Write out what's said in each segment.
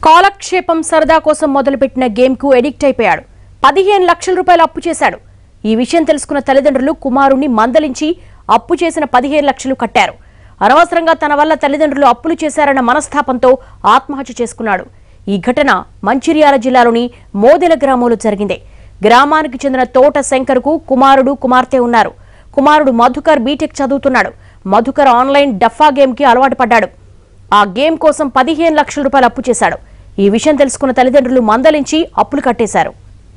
కాలక్షేపం సరదా కోసం మొదలుపెట్టిన గేమ్కు ఎడిక్ట్ అయిపోయాడు పదిహేను లక్షల రూపాయలు అప్పు చేశాడు ఈ విషయం తెలుసుకున్న తల్లిదండ్రులు కుమారుణ్ణి మందలించి అప్పు చేసిన పదిహేను లక్షలు కట్టారు అనవసరంగా తన వల్ల తల్లిదండ్రులు అప్పులు చేశారన్న మనస్తాపంతో ఆత్మహత్య చేసుకున్నాడు ఈ ఘటన మంచిర్యాల జిల్లాలోని మోదెల గ్రామంలో జరిగింది గ్రామానికి చెందిన తోట శంకర్కు కుమారుడు కుమార్తె ఉన్నారు కుమారుడు మధుకర్ బీటెక్ చదువుతున్నాడు మధుకర్ ఆన్లైన్ డఫా గేమ్కి అలవాటు పడ్డాడు ఆ గేమ్ కోసం పదిహేను లక్షల రూపాయలు అప్పు చేశాడు ఈ విషయం తెలుసుకున్న తల్లిదండ్రులు మందలించి అప్పులు కట్టేశారు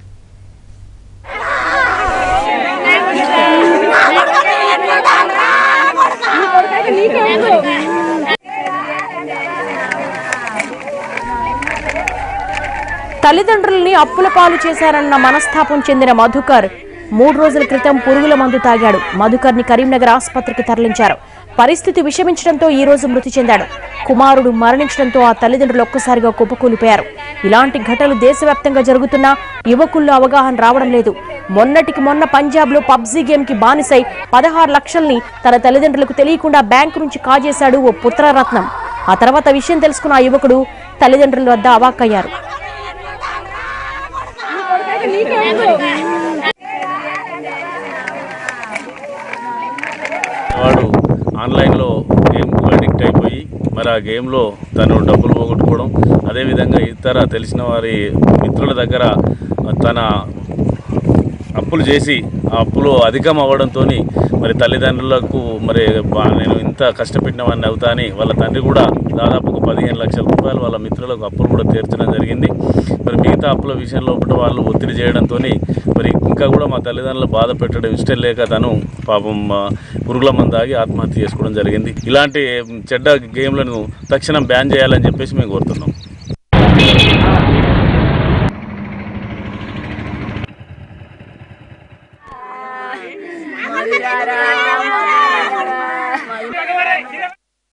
తల్లిదండ్రుల్ని అప్పుల పాలు చేశారన్న మనస్తాపం చెందిన మధుకర్ మూడు రోజుల క్రితం పురుగుల మందు తాగాడు మధుకర్ ని కరీంనగర్ ఆసుపత్రికి తరలించారు పరిస్థితి విషమించడంతో ఈ రోజు మృతి చెందాడు కుమారుడు మరణించడంతో ఆ తల్లిదండ్రులు ఒక్కసారిగా కుప్పకూలిపోయారు ఇలాంటి ఘటనలు దేశవ్యాప్తంగా జరుగుతున్నా యువకుల్లో అవగాహన రావడం లేదు మొన్నటికి మొన్న పంజాబ్ లో పబ్జీ గేమ్ కి బానిసై పదహారు లక్షల్ని తన తల్లిదండ్రులకు తెలియకుండా బ్యాంకు నుంచి కాజేశాడు ఓ పుత్రరత్నం ఆ తర్వాత విషయం తెలుసుకున్న ఆ యువకుడు తల్లిదండ్రుల వద్ద అవాక్కయ్యారు వాడు ఆన్లైన్లో గేమ్కు అడిక్ట్ అయిపోయి మరి ఆ గేమ్లో తను డబ్బులు పోగొట్టుకోవడం అదేవిధంగా ఇతర తెలిసిన వారి మిత్రుల దగ్గర తన అప్పులు చేసి ఆ అప్పులు అధికం అవ్వడంతో మరి తల్లిదండ్రులకు మరి బా- నేను ఇంత కష్టపెట్టిన వాడిని అవుతా అని వాళ్ళ తండ్రి కూడా దాదాపు ఒక పదిహేను లక్షల రూపాయలు వాళ్ళ మిత్రులకు అప్పులు కూడా తీర్చడం జరిగింది మరి మిగతా అప్పుల విషయంలో కూడా వాళ్ళు ఒత్తిడి చేయడంతో మరి ఇంకా కూడా మా తల్లిదండ్రులు బాధ పెట్టడం ఇష్టం లేక తను పాపం ఆ, పురుగుల మందు ఆగి ఆత్మహత్య చేసుకోవడం జరిగింది ఇలాంటి చెడ్డ గేమ్లను తక్షణం బ్యాన్ చేయాలని చెప్పేసి మేము కోరుతున్నాం